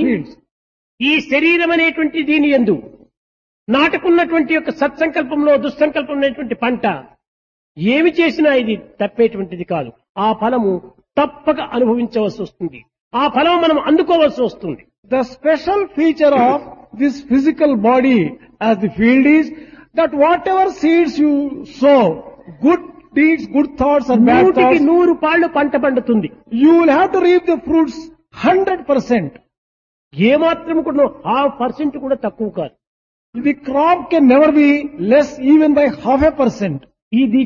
fields. ఈ శరీరం అనేటువంటి దీని ఎందు నాటుకున్నటువంటి యొక్క సత్సంకల్పంలో దుస్సంకల్పం అనేటువంటి పంట ఏమి చేసినా ఇది తప్పేటువంటిది కాదు ఆ ఫలము తప్పక అనుభవించవలసి వస్తుంది ఆ ఫలం మనం అందుకోవాల్సి వస్తుంది The special feature of this physical body as the field is that whatever seeds you sow, good deeds, good thoughts or bad నూటికి thoughts, నూరు పాళ్ళు పంట పండుతుంది you will have to reap the fruits 100%. ఏమాత్రం కూడా ఆ పర్సెంట్ కూడా తక్కువ కాదు The crop can never be less even by half a percent. ఇది